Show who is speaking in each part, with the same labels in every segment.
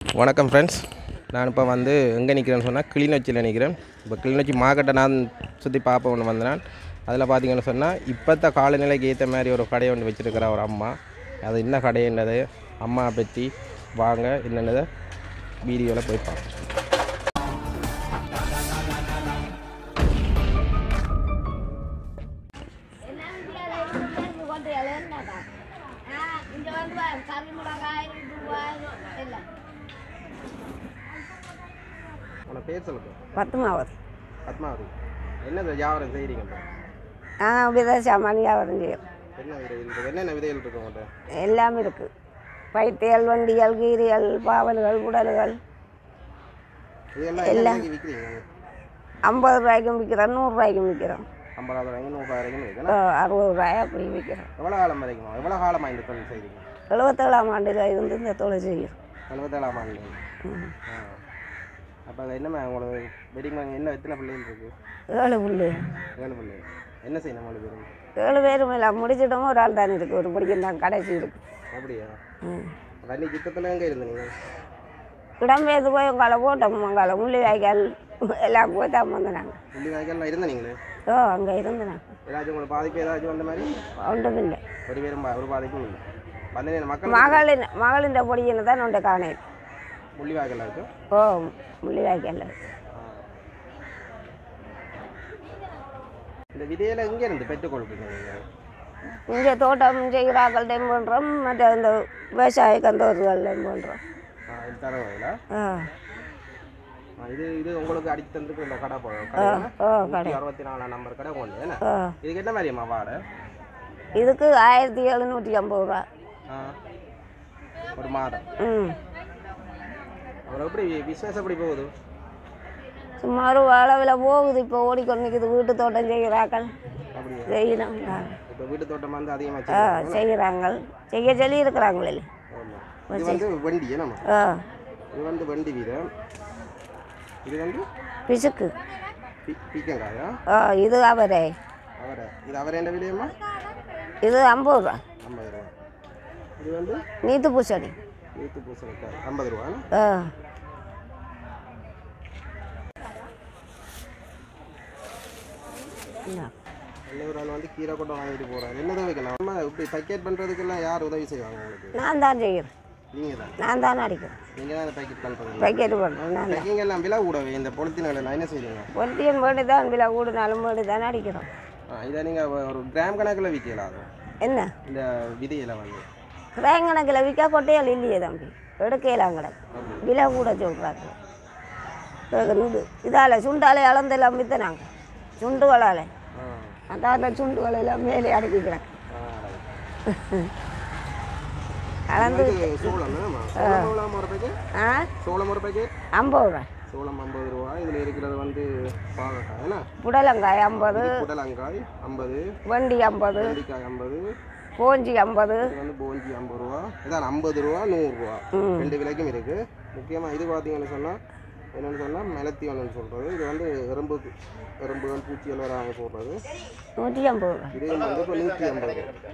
Speaker 1: வணக்கம் ஃப்ரெண்ட்ஸ் நான் இப்போ வந்து எங்கே நிற்கிறேன்னு சொன்னால் கிளிநொச்சியில் நிற்கிறேன் இப்போ கிளிநொச்சி மார்க்கெட்டை நான் சுற்றி பார்ப்ப ஒன்று வந்தேன் அதில் பார்த்தீங்கன்னு சொன்னால் இப்போத்த காலநிலைக்கு ஏற்ற மாதிரி ஒரு கடையை ஒன்று வச்சுருக்கிற ஒரு அம்மா அது என்ன கடைன்றது அம்மா பற்றி வாங்க என்னென்னதை வீடியோவில் போய் பார்ப்போம்
Speaker 2: இங்க வந்து பாரு, கறி மிளகாய் ரூபாய் எல்லாம்
Speaker 1: உன பேர் சொல்லுங்க
Speaker 3: பத்மாவதி
Speaker 1: பத்மாவதி என்ன வியாபாரம் செய்கிறீங்க இப்போ
Speaker 3: ஆ வித சாமான் வியாபாரம் செய்யும்
Speaker 1: என்ன விதைகள் இருக்குது என்னென்ன விதைகள் இருக்கு உங்கள்கிட்ட
Speaker 3: எல்லாமே இருக்குது பைத்தியல் வண்டிகள் கீரிகள் பாவல்கள் உடல்கள்
Speaker 1: இதெல்லாம் என்ன விலைக்கு விற்கிறீங்க
Speaker 3: ஐம்பது ரூபாய்க்கும் விற்கிறோம் நூறுரூவாய்க்கும் விற்கிறோம்
Speaker 1: ஐம்பதாவது வரைக்கும் நூறுரூவா வரைக்கும் இருக்குது
Speaker 3: ஆ, அறுபது ரூபாய் அப்படி விற்கிறோம்
Speaker 1: எவ்வளோ காலம் வரைக்கும் எவ்வளோ காலமாக இந்த தொழில் செய்கிறீங்க
Speaker 3: எழுபத்தேழாம் ஆண்டில் இருந்து இந்த தொழில் செய்யும்
Speaker 1: எழுபத்தேழாம் ஆண்டு ஆ அப்போ அது என்னம்மா உங்களுக்கு வெட்டிங் என்ன எத்தனை பிள்ளைகள் இருக்குது
Speaker 3: ஏழு புள்ளி
Speaker 1: ஏழு பிள்ளைகள் என்ன செய்யணும் உங்களுக்கு பேரும்
Speaker 3: ஏழு பேரும் இல்லை முடிச்சிட்டோம் ஒரு ஆள் தான் இருக்குது ஒரு படிக்கும் தான் கடைசி இருக்குது
Speaker 1: அப்படியா
Speaker 3: ம்
Speaker 1: தண்ணி சித்தத்தில் எங்கே இருந்தீங்க
Speaker 3: இடம்பெயர்ந்து போய் உங்களை போட்டோம் உங்களை முள்ளி வாய்க்கால் எல்லாம் போய் தான் வந்தாங்க
Speaker 1: முள்ளி வாய்க்காலில் இருந்த நீங்களே
Speaker 3: ஓ அங்கே இருந்தாங்க
Speaker 1: ஏதாச்சும் உங்களுக்கு பாதிப்பு ஏதாச்சும் வந்த மாதிரி
Speaker 3: ஒன்றும் இல்லை
Speaker 1: ஒரு பேரும் பா- ஒரு பாதிப்பும் இல்லை வந்து மக்கள்
Speaker 3: மகளின் மகளின் பொடியின்னு தான் ஒன்று காணேன்
Speaker 1: முள்ளி வாய்க்காலில் இருக்கு
Speaker 3: ஓ முள்ளி வாய்க்கால்
Speaker 1: இந்த விதையில எங்கே இருந்து பெற்றுக்கொள்றீங்க நீங்கள்
Speaker 3: இங்கே தோட்டம் செய்கிறாக்கள்டையும் பண்ணுறோம் மற்ற இந்த விவசாய கந்தோர்கள்லையும் பண்ணுறோம்
Speaker 1: இது தரவையில்
Speaker 3: ஆ
Speaker 1: இது இது உங்களுக்கு அடித்து தந்துருக்கு இந்த கடை போ
Speaker 3: ஆ ஓ கடை
Speaker 1: அறுபத்தி நாலாம் நம்பர் கடை கொண்டு என்ன
Speaker 3: ஓ
Speaker 1: இதுக்கு என்ன மாதிரிம்மா வாடகை
Speaker 3: இதுக்கு ஆயிரத்தி எழுநூற்றி ஐம்பது ரூபா
Speaker 1: ஆ ஒரு மாதம்
Speaker 3: ம்
Speaker 1: அப்புறம் எப்படி பிஸ்னஸ் எப்படி போகுது
Speaker 3: சுமார் அளவில் போகுது இப்போ ஓடிக்கொண்டு நிற்குது வீட்டு தோட்டம் செய்கிறாக்கள்
Speaker 1: அப்படியா
Speaker 3: செய்யணும்
Speaker 1: இப்போ வீட்டு தோட்டம் வந்து அதிகமாக
Speaker 3: ஆ செய்கிறாங்க செய்ய சொல்லி இருக்கிறாங்களே
Speaker 1: இது வந்து வண்டி என்னம்மா
Speaker 3: ஆ
Speaker 1: இது வந்து வண்டி வீதம் இது வந்து
Speaker 3: பிசுக்கு
Speaker 1: பி- பீக்கங்காயா
Speaker 3: ஆ இது அவரே
Speaker 1: அவரை இது அவரை என்ன விலையம்மா
Speaker 3: இது ஐம்பது ரூபா
Speaker 1: ஐம்பது ரூபா இது வந்து
Speaker 3: நீத்து பூசணி
Speaker 1: நீத்து பூசணிக்காய் ஐம்பது ரூபா
Speaker 3: ஆ என்ன
Speaker 1: இன்னொரு ஆள் வந்து கீரை கொண்டு வாங்கிட்டு போகிறாரு என்னதான் வைக்கணும் நம்ம இப்படி பேக்கெட் பண்ணுறதுக்கெல்லாம் யார் உதவி செய்வாங்க உங்களுக்கு
Speaker 3: நான் தான் செய்கிறேன்
Speaker 1: நீங்கள் தான்
Speaker 3: நான் தான் அடிக்கிறேன்
Speaker 1: நீங்கள் தான் பேக்கெட் பண்ணுறது
Speaker 3: பேக்கெட் பண்ணுறேன் நான்
Speaker 1: பேக்கிங் எல்லாம் விலை கூடவே இந்த பொலித்தீன்கள் எல்லாம் என்ன செய்வீங்க
Speaker 3: பொருத்தியன் வேண்டி தான் விலை கூடுனாலும் வேண்டி தானே அடிக்கிறோம்
Speaker 1: ஆ, இதை நீங்கள் ஒரு கிராம் கணக்கில் விற்கலாம் அது
Speaker 3: என்ன
Speaker 1: இந்த விதையில வந்து
Speaker 3: கிராம் கணக்கில் விற்க கொட்டையால் இல்லையே தம்பி எடுக்கலாம் கிடக்கு விலை கூட சொல்கிறாங்க இது இதால் சுண்டாலே அளந்தெல்லாம் வித்தனாங்க சுண்டுகளால்
Speaker 1: ஆ
Speaker 3: அந்த சுண்டுகள் எல்லாம் மேலே அடுக்கி கிடக்கு
Speaker 1: ஆ, right.
Speaker 3: அளந்து
Speaker 1: இது சோளம் என்னம்மா? சோளம் எவ்வளோ ஒரு பேக்கெட்
Speaker 3: ஆ
Speaker 1: சோளம் ஒரு பேக்கெட்
Speaker 3: ஐம்பது ரூபா
Speaker 1: சோளம் ஐம்பது ரூபா இதில் இருக்கிறது வந்து பாகக்காய் என்ன
Speaker 3: புடலங்காய் ஐம்பது
Speaker 1: புடலங்காய் ஐம்பது
Speaker 3: வண்டி ஐம்பது
Speaker 1: வெண்டிக்காய் ஐம்பது
Speaker 3: கோஞ்சி ஐம்பது
Speaker 1: இது வந்து போஞ்சி ஐம்பது ரூபா இதான் ஐம்பது ரூபா நூறுரூவா
Speaker 3: ம்.
Speaker 1: ரெண்டு விலைக்கும் இருக்குது முக்கியமாக இது பார்த்தீங்கன்னு சொன்னால் என்னென்னு சொன்னால் மெலத்தியோன்னு சொல்கிறது இது வந்து எறும்பு எறும்புகள் பூச்சிகள் வராங்க சொல்கிறது
Speaker 3: நூற்றி ஐம்பது ரூபா
Speaker 1: இது வந்து இப்போ நூற்றி ஐம்பது ரூபா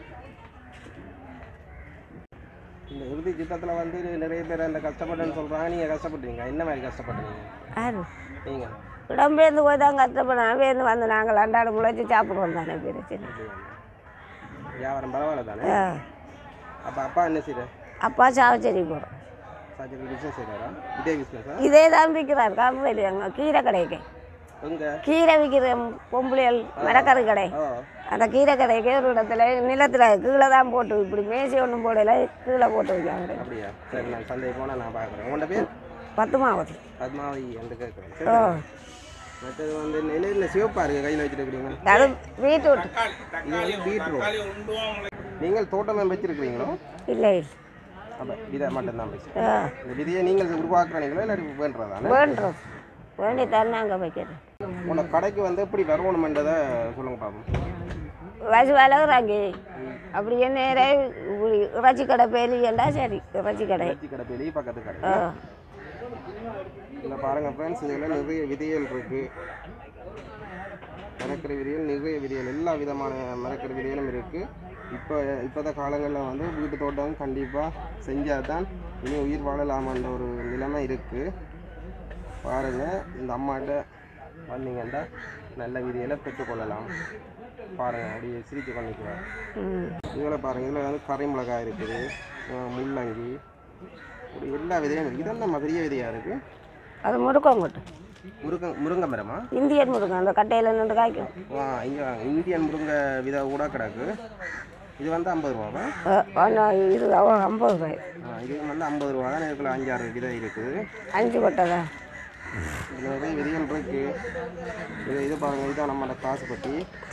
Speaker 1: இந்த இறுதி யுத்தத்தில் வந்து நிறைய பேர் அந்த கஷ்டப்பட்டேன்னு சொல்கிறாங்க நீங்கள் கஷ்டப்பட்டீங்க என்ன மாதிரி கஷ்டப்பட்டீங்க
Speaker 3: யாரு
Speaker 1: நீங்கள்
Speaker 3: இடம்பெயர்ந்து போய் தான் கஷ்டப்படும் பேர்ந்து வந்து நாங்கள் அன்றாட முளைச்சி சாப்பிடுவோம் தானே பிரச்சனை
Speaker 1: வியாபாரம் பரவாயில்ல தானே
Speaker 3: ஆ.
Speaker 1: அப்போ அப்பா என்ன செய்கிறார்
Speaker 3: அப்பா சாவச்சேரி போகிறோம்
Speaker 1: சார்ஜரி பிஸ்னஸ் செய்கிறாரா இதே பிஸ்னஸா
Speaker 3: இதே தான் விற்கிறார் காம்பேலி அங்கே கீரை கடைக்கு
Speaker 1: எங்கே
Speaker 3: கீரை விற்கிற பொம்பளைகள் மரக்கறி கடை
Speaker 1: ஓ
Speaker 3: அந்த கீரை கடைக்கு ஒரு இடத்துல நிலத்தில் கீழே தான் போட்டு இப்படி மேசி ஒன்றும் போடல கீழே போட்டு வைக்காங்க
Speaker 1: அப்படியா சரி நான் சந்தை போனால் நான் பார்க்குறேன் உங்களோட பேர்
Speaker 3: பத்து மாவதி
Speaker 1: பத்மாவதி என்று கேட்குறேன் சரி
Speaker 3: ஓ
Speaker 1: மற்றது வந்து என்ன இல்லை சிவப்பா இருக்கு கையில் வச்சுட்டு இருக்கிறீங்க
Speaker 3: அது பீட்ரூட்
Speaker 1: இது வந்து பீட்ரூட் நீங்கள் தோட்டம் வச்சிருக்கிறீங்களோ
Speaker 3: இல்லை இல்லை
Speaker 1: அப்போ விதை மட்டும்தான் வச்சு
Speaker 3: ஆ
Speaker 1: இந்த விதையை நீங்கள் உருவாக்குறீங்களோ இல்லை வேண்டுறதானே
Speaker 3: வேண்டுறோம் வேண்டி தான் நாங்கள் வைக்கிறோம்
Speaker 1: உங்களோட கடைக்கு வந்து எப்படி வரணுமென்றதை சொல்லுங்க பார்ப்போம்
Speaker 3: வசு வளர்கிறாங்க அப்படியே நேரே இப்படி இறைச்சி கடை பேலியண்டா சரி இறைச்சி கடை
Speaker 1: இறைச்சி கடை வெளியே பக்கத்து கடை
Speaker 3: ஆ
Speaker 1: இதில் பாருங்கள் ஃப்ரெண்ட்ஸ் இதில் நிறைய விதைகள் இருக்குது மரக்கறி விதைகள் நிறைய விதைகள் எல்லா விதமான மரக்கறி விதைகளும் இருக்குது இப்போ இப்போத காலங்களில் வந்து வீட்டு தோட்டம் கண்டிப்பாக செஞ்சால் தான் இனி உயிர் வாழலாமான்ற ஒரு நிலைமை இருக்குது பாருங்கள் இந்த அம்மாட்ட வந்தீங்கன்னா நல்ல விதியில் பெற்றுக்கொள்ளலாம் பாருங்கள் அப்படியே சிரித்து பண்ணிக்குவார்
Speaker 3: ம்
Speaker 1: இதில் பாருங்கள் இதில் வந்து கரை மிளகாய் இருக்குது அஹ் முள்ளங்கி இப்படி எல்லா விதையும் இருக்குது இதெல்லாம் பெரிய விதையாக இருக்குது
Speaker 3: அது முருக்கங்கொட்டு
Speaker 1: முருங்க முருங்கை மரமா
Speaker 3: இந்தியன் முருங்கை அந்த கட்டையில் நின்று காய்க்கும்
Speaker 1: வா இங்கே இந்தியன் முருங்கை விதை கூட கிடக்கு இது வந்து ஐம்பது ரூபாவா
Speaker 3: அஹ், ஒண்ணு இது அவ- ஐம்பது ரூபாய்
Speaker 1: ஆ, இது வந்து ஐம்பது ரூபா தான் இதுக்குள்ள அஞ்சாறு விதை இருக்குது
Speaker 3: அஞ்சு கொட்டதா
Speaker 1: இது நிறைய விதைகள் இருக்கு இது இது பாருங்க இதுதான் நம்மளோட காசு பட்டி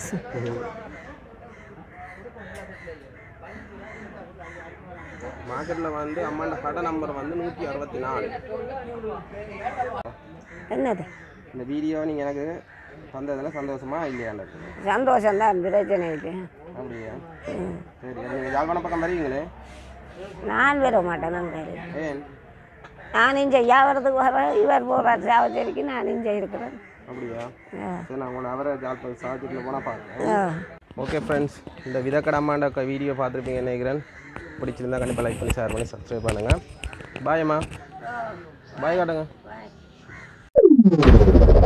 Speaker 1: மார்க்கெட்டில் வந்து அம்மாண்ட கடை நம்பர் வந்து நூற்றி அறுபத்தி நாலு
Speaker 3: என்னது
Speaker 1: இந்த வீடியோ நீங்கள் எனக்கு தந்ததில் சந்தோஷமா இல்லையாண்டது
Speaker 3: சந்தோஷம்தான் பிரச்சனை இல்லை
Speaker 1: அப்படியா சரி நீங்கள் யாழ்ப்பாணம் பக்கம் வருவீங்களே
Speaker 3: நான் வர மாட்டேன் நான் தெரியும்
Speaker 1: ஏன்
Speaker 3: நான் இங்கே வியாபாரத்துக்கு வர இவர் போகிறார் சாவச்சேரிக்கு நான் இங்கே இருக்கிறேன்
Speaker 1: அப்படியா
Speaker 3: ஆ.
Speaker 1: சரி நான் உங்களை அவரை ஜாழ்ப்பாணம் சாத்திட்டு போனால் பார்க்குறேன்
Speaker 3: ஆ
Speaker 1: ஓகே ஃப்ரெண்ட்ஸ் இந்த விதக்கடமாண்ட வீடியோ பார்த்துருப்பீங்க நினைக்கிறேன் பிடிச்சிருந்தா கண்டிப்பாக லைக் பண்ணி ஷேர் பண்ணி சப்ஸ்கிரைப் பண்ணுங்கள் பாயம்மா பாய் காட்டுங்க